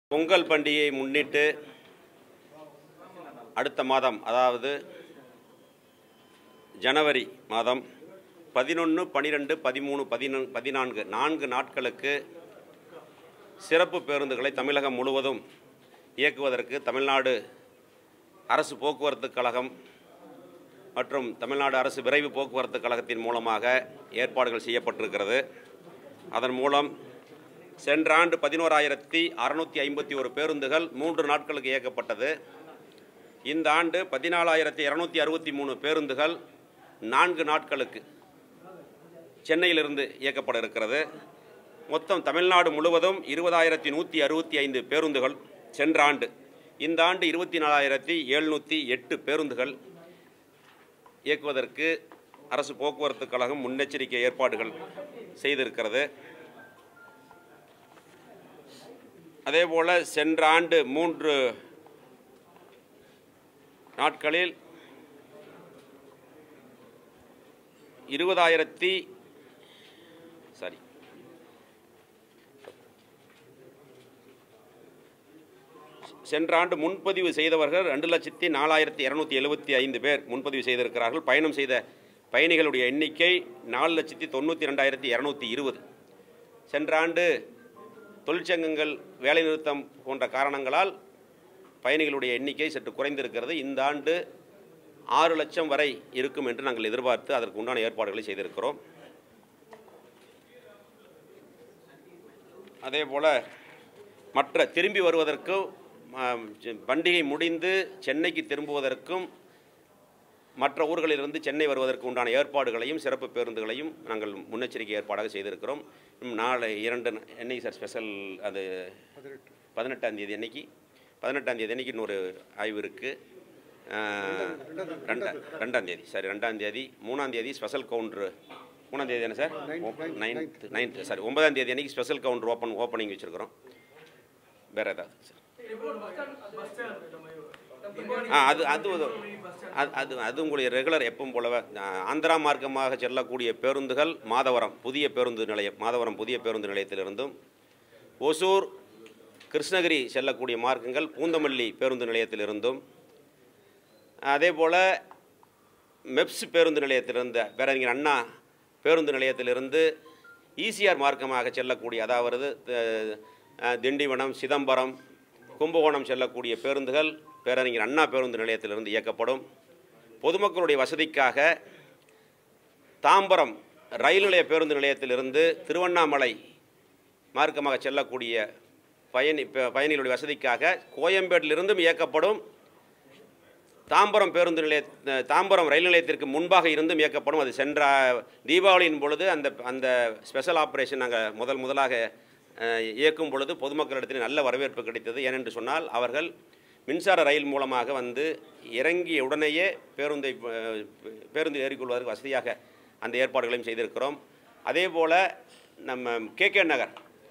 பொங்கல் பண்டிகையை முன்னிட்டு அடுத்த மாதம் அதாவது ஜனவரி மாதம் பதினொன்று பன்னிரெண்டு பதிமூணு பதினொன்று பதினான்கு நான்கு நாட்களுக்கு சிறப்பு பேருந்துகளை தமிழகம் முழுவதும் இயக்குவதற்கு தமிழ்நாடு அரசு போக்குவரத்து கழகம் மற்றும் தமிழ்நாடு அரசு விரைவு போக்குவரத்து கழகத்தின் மூலமாக ஏற்பாடுகள் செய்யப்பட்டிருக்கிறது அதன் மூலம் சென்ற ஆண்டு பதினோராயிரத்தி அறுநூற்றி ஐம்பத்தி ஒரு பேருந்துகள் மூன்று நாட்களுக்கு இயக்கப்பட்டது இந்த ஆண்டு பதினாலாயிரத்தி இரநூத்தி அறுபத்தி மூணு பேருந்துகள் நான்கு நாட்களுக்கு சென்னையிலிருந்து இயக்கப்பட இருக்கிறது மொத்தம் தமிழ்நாடு முழுவதும் இருபதாயிரத்தி நூற்றி அறுபத்தி ஐந்து பேருந்துகள் சென்ற ஆண்டு இந்த ஆண்டு இருபத்தி நாலாயிரத்தி எழுநூற்றி எட்டு பேருந்துகள் இயக்குவதற்கு அரசு போக்குவரத்து கழகம் முன்னெச்சரிக்கை ஏற்பாடுகள் செய்திருக்கிறது அதேபோல் சென்ற ஆண்டு மூன்று நாட்களில் இருபதாயிரத்தி சாரி சென்ற ஆண்டு முன்பதிவு செய்தவர்கள் ரெண்டு லட்சத்தி நாலாயிரத்தி இரநூத்தி எழுபத்தி ஐந்து பேர் முன்பதிவு செய்திருக்கிறார்கள் பயணம் செய்த பயணிகளுடைய எண்ணிக்கை நாலு லட்சத்தி தொண்ணூற்றி ரெண்டாயிரத்தி இரநூத்தி இருபது சென்ற ஆண்டு தொழிற்சங்கங்கள் வேலைநிறுத்தம் போன்ற காரணங்களால் பயணிகளுடைய எண்ணிக்கை சற்று குறைந்திருக்கிறது இந்த ஆண்டு ஆறு லட்சம் வரை இருக்கும் என்று நாங்கள் எதிர்பார்த்து அதற்கு உண்டான ஏற்பாடுகளை செய்திருக்கிறோம் அதே போல் மற்ற திரும்பி வருவதற்கும் ஆம், செ- பண்டிகை முடிந்து சென்னைக்கு திரும்புவதற்கும் மற்ற ஊர்களிலிருந்து சென்னை வருவதற்கு உண்டான ஏற்பாடுகளையும் சிறப்பு பேருந்துகளையும் நாங்கள் முன்னெச்சரிக்கை ஏற்பாடாக செய்திருக்கிறோம் இன்னும் நாளை இரண்டு ந- என்னைக்கு சார் ஸ்பெஷல் அது பதினெட்டாம் தேதி அன்னைக்கு பதினெட்டாம் தேதி அன்னைக்கு இன்னொரு ஆய்வு இருக்குது ரெண்டா ரெண்டாம் தேதி சரி ரெண்டாம் தேதி மூணாம் தேதி ஸ்பெஷல் கவுண்டர் மூணாம் தேதி என்ன சார் நைன்த் நைன்த் சாரி ஒன்பதாம் தேதி அன்னைக்கு ஸ்பெஷல் கவுண்டர் ஓப்பன் ஓப்பனிங் வச்சுருக்கிறோம் வேறு ஏதாவது சார் ஆ அது அது ஒரு- அது அது அது உங்களுடைய ரெகுலர் எப்பவும் போலவே ஆ, ஆந்திரா மார்க்கமாக செல்லக்கூடிய பேருந்துகள் மாதவரம் புதிய பேருந்து நிலையம் மாதவரம் புதிய பேருந்து நிலையத்திலிருந்தும் ஒசூர் கிருஷ்ணகிரி செல்லக்கூடிய மார்க்கங்கள் பூந்தமல்லி பேருந்து நிலையத்திலிருந்தும் அதே போல் மெப்ஸ் பேருந்து நிலையத்திலிருந்து பேரறிஞர் அண்ணா பேருந்து நிலையத்திலிருந்து ஈசிஆர் மார்க்கமாக செல்லக்கூடிய அதாவது அஹ், அஹ், திண்டிவனம் சிதம்பரம் கும்பகோணம் செல்லக்கூடிய பேருந்துகள் பேரறிஞர் அண்ணா பேருந்து நிலையத்திலிருந்து இயக்கப்படும் பொதுமக்களுடைய வசதிக்காக தாம்பரம் ரயில் நிலைய பேருந்து நிலையத்திலிருந்து திருவண்ணாமலை மார்க்கமாக செல்லக்கூடிய பயணி ப- பயணிகளுடைய வசதிக்காக கோயம்பேட்டிலிருந்தும் இயக்கப்படும் தாம்பரம் பேருந்து நிலைய தாம்பரம் ரயில் நிலையத்திற்கு முன்பாக இருந்தும் இயக்கப்படும் அது சென்ற தீபாவளியின் பொழுது அந்த அந்த ஸ்பெஷல் ஆப்ரேஷன் நாங்கள் முதல் முதலாக அஹ், இயக்கும் பொழுது பொதுமக்களிடத்தில் நல்ல வரவேற்பு கிடைத்தது ஏனென்று சொன்னால் அவர்கள் மின்சார ரயில் மூலமாக வந்து இறங்கிய உடனேயே பேருந்தை அஹ், பேருந்து ஏறிக்கொள்வதற்கு வசதியாக அந்த ஏற்பாடுகளையும் செய்திருக்கிறோம் அதே போல் நம்ம K K Nagar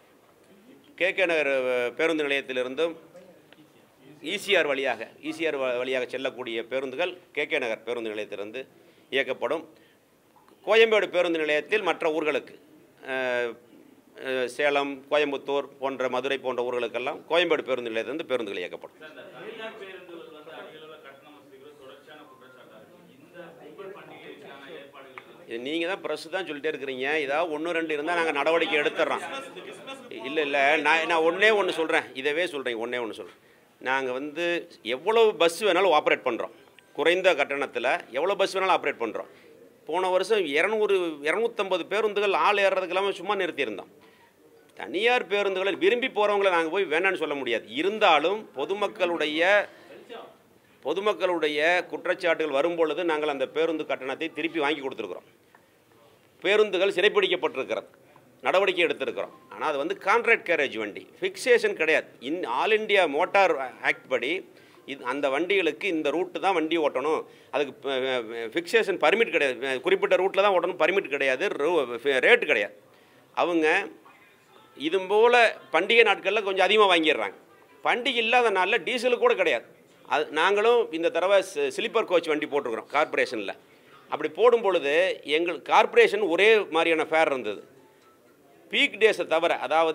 K K Nagar அஹ், பேருந்து நிலையத்திலிருந்தும் ஈசிஆர் வழியாக ஈசிஆர் வழியாக செல்லக்கூடிய பேருந்துகள் கே கே நகர் பேருந்து நிலையத்திலிருந்து இயக்கப்படும் கோயம்பேடு பேருந்து நிலையத்தில் மற்ற ஊர்களுக்கு அஹ், அஹ், சேலம் கோயம்புத்தூர் போன்ற மதுரை போன்ற ஊர்களுக்கெல்லாம் கோயம்பேடு பேருந்து நிலையத்திலிருந்து பேருந்துகள் இயக்கப்படும் தனியார் பேருந்துகள் வந்து அதிக அளவில் கட்டணம் வசதிகள் தொடர்ச்சியான குற்றச்சாட்டாக இருக்கு இந்த பொங்கல் பண்டிகைக்கான ஏற்பாடுகள் இது நீங்கள் தான் ப்ரெஸ் தான் சொல்லிட்டே இருக்கிறீங்க ஏதாவது ஒன்று ரெண்டு இருந்தால் நாங்கள் நடவடிக்கை எடுத்துடுறோம் இல்லை இல்லை நான் நான் ஒன்றே ஒன்று சொல்கிறேன் இதவே சொல்கிறேன் ஒன்றே ஒன்று சொல்கிறேன் நாங்கள் வந்து எவ்வளவு பஸ் வேணாலும் ஆப்ரேட் பண்ணுறோம் குறைந்த கட்டணத்தில் எவ்வளோ பஸ் வேணாலும் ஆப்ரேட் பண்ணுறோம் போன வருஷம் இரநூறு இரநூத்தம்பது பேருந்துகள் ஆள் ஏறுறதுக்கு இல்லாமல் சும்மா நிறுத்தியிருந்தோம் தனியார் பேருந்துகளை விரும்பி போகிறவங்கள நாங்கள் போய் வேணான்னு சொல்ல முடியாது இருந்தாலும் பொதுமக்களுடைய பொதுமக்களுடைய குற்றச்சாட்டுகள் வரும்பொழுது நாங்கள் அந்த பேருந்து கட்டணத்தை திருப்பி வாங்கி கொடுத்துருக்குறோம் பேருந்துகள் சிறைப்பிடிக்கப்பட்டிருக்கிறது நடவடிக்கை எடுத்திருக்கிறோம் ஆனால் அது வந்து கான்ட்ராக்ட் கேரேஜ் வண்டி ஃபிக்சேஷன் கிடையாது in all India motor act படி இது அந்த வண்டிகளுக்கு இந்த ரூட்டு தான் வண்டி ஓட்டணும் அதுக்கு ஃபிக்சேஷன் பர்மிட் கிடையாது குறிப்பிட்ட ரூட்டில் தான் ஓட்டணும் பர்மிட் கிடையாது ரேட்டு கிடையாது அவங்க இது போல் பண்டிகை நாட்களில் கொஞ்சம் அதிகமாக வாங்கிடுறாங்க பண்டிகை இல்லாத நாளில் டீசல் கூட கிடையாது அது நாங்களும் இந்த தடவை ஸ்லீப்பர் கோச் வண்டி போட்டிருக்கிறோம் கார்ப்பரேஷனில் அப்படி போடும் பொழுது எங்கள் கார்ப்பரேஷன் ஒரே மாதிரியான ஃபேர் இருந்தது பீக் டேஸை தவிர அதாவது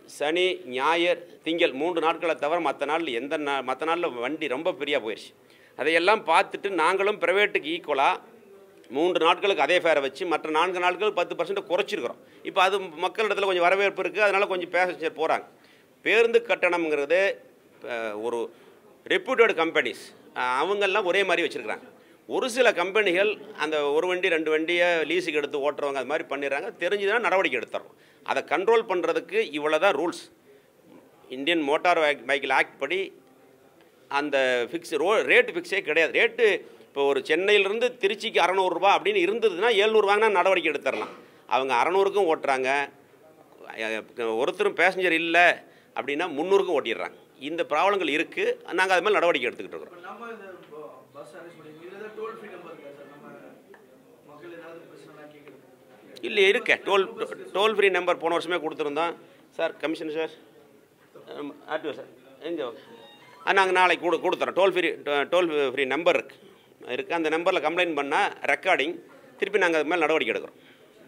சனி ஞாயிறு திங்கள் மூன்று நாட்களை தவிர மற்ற நாள் எந்த நா மற்ற நாளில் வண்டி ரொம்ப ஃப்ரீயாக போயிடுச்சு அதையெல்லாம் பார்த்துட்டு நாங்களும் ப்ரைவேட்டுக்கு ஈக்குவலாக மூன்று நாட்களுக்கு அதே ஃபேரை வச்சு மற்ற நான்கு நாட்கள் பத்து பர்சன்ட் குறைச்சிருக்கிறோம் இப்போ அது மக்களிடத்தில் கொஞ்சம் வரவேற்பு இருக்குது அதனால் கொஞ்சம் பேசஞ்சர் போகிறாங்க பேருந்து கட்டணம்ங்கிறது அஹ், ஒரு ரெப்யூட்டட் கம்பெனிஸ் அவங்கெல்லாம் ஒரே மாதிரி வச்சுருக்குறாங்க ஒரு சில கம்பெனிகள் அந்த ஒரு வண்டி ரெண்டு வண்டியை லீஸுக்கு எடுத்து ஓட்டுறவங்க அது மாதிரி பண்ணிடுறாங்க தெரிஞ்சுதுன்னா நடவடிக்கை எடுத்துறோம் அதை கண்ட்ரோல் பண்ணுறதுக்கு இவ்வளோ தான் rules Indian motor vehicle act படி அந்த ஃபிக்ஸ் ரோ ரேட்டு ஃபிக்ஸே கிடையாது ரேட்டு இப்போ ஒரு சென்னையிலேருந்து திருச்சிக்கு அறநூறுரூவா அப்படின்னு இருந்ததுன்னா ஏழ்நூறு வாங்கினா நடவடிக்கை எடுத்துடலாம் அவங்க அறநூறுக்கும் ஓட்டுறாங்க அஹ் ஒருத்தரும் பேசஞ்சர் இல்லை அப்படின்னா முந்நூறுக்கும் ஓட்டிடுறாங்க இந்த ப்ராப்ளங்கள் இருக்குது நாங்கள் அது மாதிரி நடவடிக்கை எடுத்துக்கிட்டு இருக்கிறோம் இப்போ நம்ம இந்த பஸ் அரேஞ்ச் பண்ணி இதில் ஏதாவது டோல் ஃப்ரீ நம்பர் இருக்கா சார் நம்ம மக்கள் ஏதாவது பிரச்சனைலாம் கேட்குறது இல்லை இருக்கே டோல் டோல் ஃப்ரீ நம்பர் போன வருஷமே கொடுத்துருந்தோம் sir commission sir RTO sir எங்கே நாங்கள் நாளைக்கு கொடு கொடுத்துறோம் toll free toll free number இருக்குது இருக்குது அந்த நம்பரில் கம்ப்ளைண்ட் பண்ணால் ரெக்கார்டிங் திருப்பி நாங்கள் அது மேலே நடவடிக்கை எடுக்கிறோம்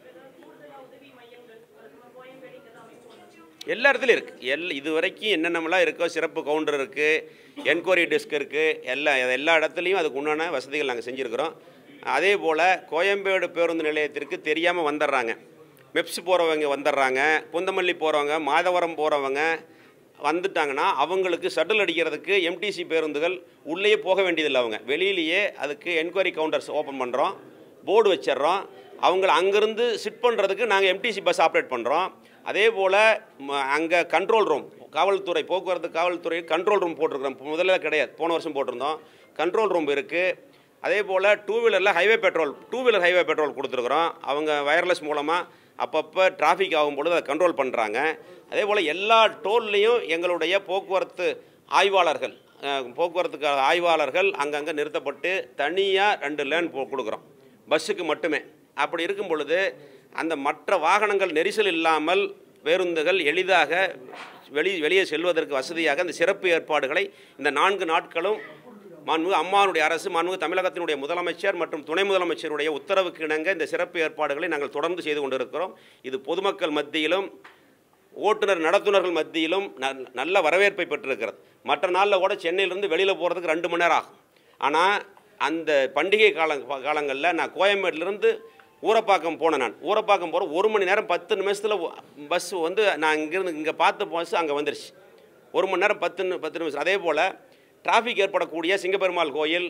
எல்லா இடத்துலையும் இருக்குது எல் இது வரைக்கும் என்னென்னமெல்லாம் இருக்கோ சிறப்பு கவுண்டர் இருக்குது என்கொயரி டெஸ்க் இருக்குது எல்லா எல்லா இடத்துலையும் அதுக்கு உண்டான வசதிகள் நாங்கள் செஞ்சுருக்கிறோம் அதே போல் கோயம்பேடு பேருந்து நிலையத்திற்கு தெரியாமல் வந்துடுறாங்க மெப்ஸ் போகிறவங்க வந்துடுறாங்க புந்தமல்லி போகிறவங்க மாதவரம் போகிறவங்க வந்துட்டாங்கன்னா அவங்களுக்கு சட்டில் அடிக்கிறதுக்கு எம்டிசி பேருந்துகள் உள்ளேயே போக வேண்டியதில்லை அவங்க வெளியிலேயே அதுக்கு என்கொயரி கவுண்டர்ஸ் ஓப்பன் பண்ணுறோம் போர்டு வச்சிடுறோம் அவங்கள அங்கேருந்து சிட் பண்ணுறதுக்கு நாங்கள் எம்டிசி பஸ் ஆப்ரேட் பண்ணுறோம் அதே போல் அங்கே கண்ட்ரோல் ரூம் காவல்துறை போக்குவரத்து காவல்துறை கண்ட்ரோல் ரூம் போட்டிருக்கிறோம் முதல்ல கிடையாது போன வருஷம் போட்டிருந்தோம் கண்ட்ரோல் ரூம் இருக்குது அதே போல் டூ வீலரில் highway petrol two wheeler highway petrol கொடுத்துருக்குறோம் அவங்க வயர்லெஸ் மூலமாக அப்பப்போ டிராஃபிக் ஆகும் பொழுது அதை கண்ட்ரோல் பண்ணுறாங்க அதே போல் எல்லா டோல்லையும் எங்களுடைய போக்குவரத்து ஆய்வாளர்கள் அஹ், போக்குவரத்துக்கு ஆய்வாளர்கள் அங்கங்கே நிறுத்தப்பட்டு தனியாக ரெண்டு லேன் போ கொடுக்குறோம் பஸ்ஸுக்கு மட்டுமே அப்படி இருக்கும் பொழுது அந்த மற்ற வாகனங்கள் நெரிசல் இல்லாமல் பேருந்துகள் எளிதாக வெளி வெளியே செல்வதற்கு வசதியாக அந்த சிறப்பு ஏற்பாடுகளை இந்த நான்கு நாட்களும் மாண்புமிகு அம்மானுடைய அரசு மாண்புமிகு தமிழகத்தினுடைய முதலமைச்சர் மற்றும் துணை முதலமைச்சருடைய உத்தரவுக்கு இணங்க இந்த சிறப்பு ஏற்பாடுகளை நாங்கள் தொடர்ந்து செய்து கொண்டிருக்கிறோம் இது பொதுமக்கள் மத்தியிலும் ஓட்டுநர் நடத்துனர்கள் மத்தியிலும் நல்- நல்ல வரவேற்பை பெற்றிருக்கிறது மற்ற நாளில் கூட சென்னையிலேருந்து வெளியில் போகிறதுக்கு ரெண்டு மணி நேரம் ஆகும் ஆனால் அந்த பண்டிகை கால காலங்களில் நான் கோயம்பேட்டிலேருந்து ஊரப்பாக்கம் போனேன் நான் ஊரப்பாக்கம் போகிற ஒரு மணி நேரம் பத்து நிமிஷத்தில் பஸ் வந்து நான் இங்கேருந்து இங்கே பார்த்த பஸ் அங்கே வந்துருச்சு ஒரு மணி நேரம் பத்து நி- பத்து நிமிஷம் அதே போல் டிராஃபிக் ஏற்படக்கூடிய சிங்கப்பெருமாள் கோயில்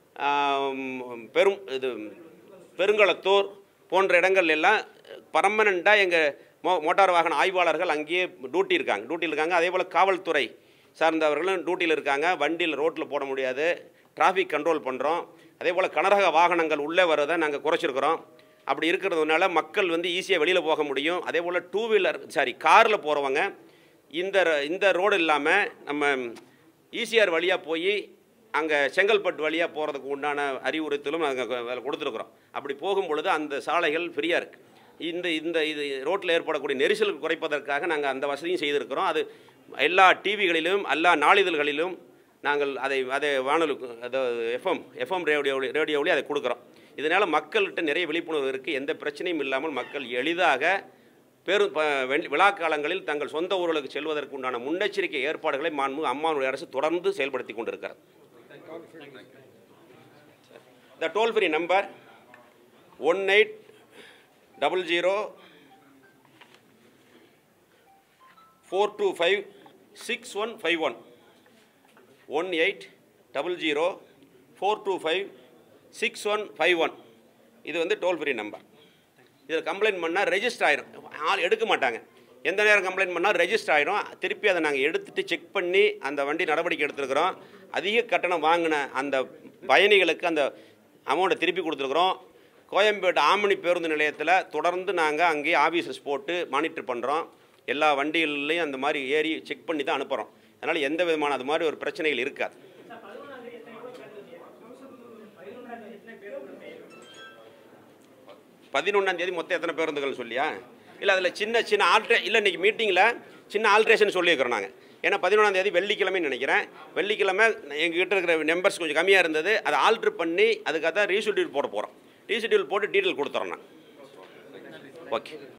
ஆம், பெரும் இது பெருங்களத்தூர் போன்ற இடங்கள் எல்லாம் பர்மனண்ட்டாக எங்கள் மோ மோட்டார் வாகன ஆய்வாளர்கள் அங்கேயே டியூட்டி இருக்காங்க டியூட்டியில் இருக்காங்க அதே போல் காவல்துறை சார்ந்தவர்களும் டியூட்டியில் இருக்காங்க வண்டியில் ரோட்டில் போட முடியாது டிராஃபிக் கண்ட்ரோல் பண்ணுறோம் அதே போல் கனரக வாகனங்கள் உள்ளே வரதை நாங்கள் குறைச்சிருக்கிறோம் அப்படி இருக்கிறதுனால மக்கள் வந்து ஈஸியாக வெளியில் போக முடியும் அதே போல் டூ வீலர் சாரி காரில் போகிறவங்க இந்த ர- இந்த ரோடு இல்லாமல் நம்ம ஈசிஆர் வழியாக போய் அங்கே செங்கல்பட்டு வழியாக போகிறதுக்கு உண்டான அறிவுறுத்தலும் நாங்கள் கொடுத்துருக்குறோம் அப்படி போகும் பொழுது அந்த சாலைகள் ஃப்ரீயாக இருக்குது இந்த இந்த இது ரோட்டில் ஏற்படக்கூடிய நெரிசல் குறைப்பதற்காக நாங்கள் அந்த வசதியும் செய்திருக்கிறோம் அது எல்லா டிவிகளிலும் எல்லா நாளிதழ்களிலும் நாங்கள் அதை அதை வானொலி அதாவது எஃப்எம் எஃப்எம் ரேடியோ ரேடியோவிலே அதை கொடுக்குறோம் இதனால் மக்கள்கிட்ட நிறைய விழிப்புணர்வு இருக்குது எந்த பிரச்சனையும் இல்லாமல் மக்கள் எளிதாக பெரும் ப- வெள்- விழா காலங்களில் தங்கள் சொந்த ஊர்களுக்கு செல்வதற்கு உண்டான முன்னெச்சரிக்கை ஏற்பாடுகளை மாண்பு அம்மாவுடைய அரசு தொடர்ந்து செயல்படுத்தி கொண்டிருக்கிறது the toll free number one eight double zero four two five six one five one one eight double zero four two five six one five one இது வந்து டோல் ஃப்ரீ நம்பர் இதில் கம்ப்ளைண்ட் பண்ணால் ரெஜிஸ்டர் ஆயிரும் ஆள் எடுக்க மாட்டாங்க எந்த நேரம் கம்ப்ளைண்ட் பண்ணால் ரெஜிஸ்டர் ஆயிரும் திருப்பி அதை நாங்கள் எடுத்துட்டு செக் பண்ணி அந்த வண்டி நடவடிக்கை எடுத்துருக்குறோம் அதிக கட்டணம் வாங்கின அந்த பயணிகளுக்கு அந்த அமௌண்ட்டை திருப்பி கொடுத்துருக்குறோம் கோயம்பேடு ஆமணி பேருந்து நிலையத்தில் தொடர்ந்து நாங்கள் அங்கேயே ஆஃபீஸர்ஸ் போட்டு மானிட்டர் பண்ணுறோம் எல்லா வண்டிகள்லையும் அந்த மாதிரி ஏறி செக் பண்ணி தான் அனுப்புகிறோம் அதனால் எந்த விதமான அது மாதிரி ஒரு பிரச்சனைகள் இருக்காது பதினொன்றாம் தேதி மொத்தம் எத்தனை பேருந்துகள் சொல்லியா இல்லை அதில் சின்ன சின்ன ஆல்ட்ரே இல்லை இன்றைக்கி மீட்டிங்கில் சின்ன ஆல்ட்ரேஷன் சொல்லியிருக்கிறோம் நாங்கள் ஏன்னா பதினொன்றாம் தேதி வெள்ளிக்கிழமைன்னு நினைக்கிறேன் வெள்ளிக்கிழமை எங்ககிட்ட இருக்கிற நம்பர்ஸ் கொஞ்சம் கம்மியாக இருந்தது அதை ஆல்ட்ரு பண்ணி அதுக்காக தான் ரீஷெட்யூல் போட போகிறோம் ரீஷெட்யூல் போட்டு டீட்டெயில் கொடுத்துறோம் நான் ஓகே